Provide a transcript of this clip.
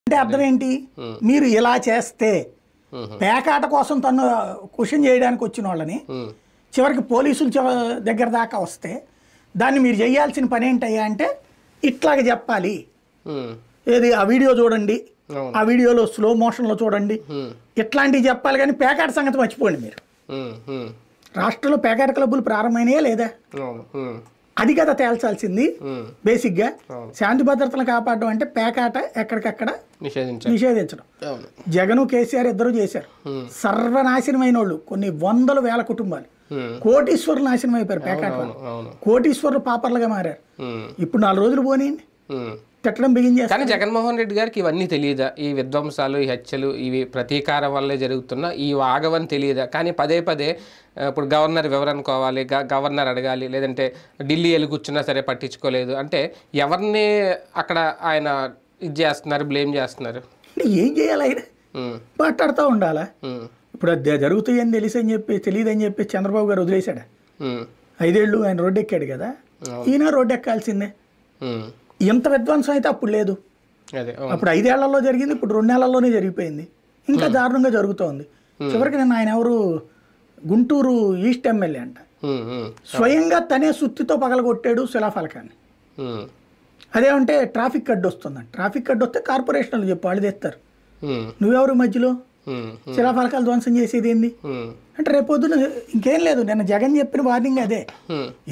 అంటే అర్థం ఏంటి మీరు ఇలా చేస్తే మ్మ్. పేకాట కోసం తను క్వశ్చన్ చేయడానికి వచ్చిన వాళ్ళని మ్మ్. చివరికి పోలీసుల చివ- దగ్గర దాకా వస్తే దాన్ని మీరు చేయాల్సిన పని ఏంటయ్యా అంటే ఇట్లాగ చెప్పాలి మ్మ్. ఏది ఆ వీడియో చూడండి అవును. ఆ వీడియోలో స్లో మోషన్లో చూడండి మ్మ్. ఇట్లాంటివి చెప్పాలి కానీ పేకాట సంగతి మర్చిపోండి మీరు మ్మ్. మ్మ్. రాష్ట్రంలో పేకాట క్లబ్బులు ప్రారంభమైనాయా లేదా అవును మ్మ్. అది కదా తేల్చాల్సింది మ్మ్. బేసిక్గా అవును. శాంతి భద్రతలు కాపాడడం అంటే పేకాట ఎక్కడికక్కడ నిషేధించారు నిషేధించడం అవును జగను కేసీఆర్ ఇద్దరు చేశారు మ్మ్. సర్వనాశనమైన వాళ్ళు కొన్ని వందల వేల కుటుంబాలు మ్మ్. కోటీశ్వరులు నాశనం అయిపోయారు పేకాట వల్ల అవును అవును కోటీశ్వరులు పాపర్లుగా మారారు మ్మ్. ఇప్పుడు నాలుగు రోజులు పోనీయండి మ్మ్. తిట్టడం బిగించేస్తారు కానీ జగన్మోహన్ రెడ్డి గారికి ఇవన్నీ తెలియదా ఈ విధ్వంసాలు ఈ హత్యలు ఇవి ప్రతీకారం వల్లే జరుగుతున్నా ఈ ఆగవని తెలియదా కానీ పదే పదే ఆ, ఇప్పుడు గవర్నర్ వివరణ కోవాలి గ- గవర్నర్ అడగాలి లేదంటే ఢిల్లీ వెళ్ళి కూర్చున్నా సరే పట్టించుకోలేదు అంటే ఎవరిని అక్కడ ఆయన ఇది చేస్తున్నారు బ్లేమ్ చేస్తున్నారు అంటే ఏం చేయాలి ఆయన ఉమ్, మాట్లాడుతూ ఉండాలా ఉమ్, ఇప్పుడు అది జరుగుతాయని తెలిసి అని చెప్పి తెలియదని చెప్పి చంద్రబాబు గారు వదిలేశాడు ఉమ్, ఐదేళ్ళు ఆయన రోడ్డు ఎక్కాడు కదా అవును. ఈయన రోడ్డు ఎక్కాల్సిందే ఉమ్, ఇంత విధ్వంసం అయితే అప్పుడు లేదు అదే అవును. అప్పుడు ఐదేళ్లలో జరిగింది ఇప్పుడు రెండు నెలల్లోనే జరిగిపోయింది ఇంకా దారుణంగా జరుగుతోంది చివరికి నిన్న ఆయన ఎవరు గుంటూరు ఈస్ట్ ఎమ్మెల్యే అంట ఉమ్, ఉమ్, స్వయంగా తనే సుత్తితో పగలగొట్టాడు శిలాఫలకాన్ని ఉమ్, అదేమంటే ట్రాఫిక్ అడ్డు వస్తుందంట ట్రాఫిక్ అడ్డు వస్తే కార్పొరేషన్లు చెప్పు వాళ్ళు తెస్తారు ఉమ్, నువ్వెవరు మధ్యలో ఉమ్, శిలాఫలకాలు ధ్వంసం చేసేది ఏంది ఉమ్, అంటే రేపొద్దున ఇంకేం లేదు నిన్న జగన్ చెప్పిన వార్నింగ్ అదే ఉమ్,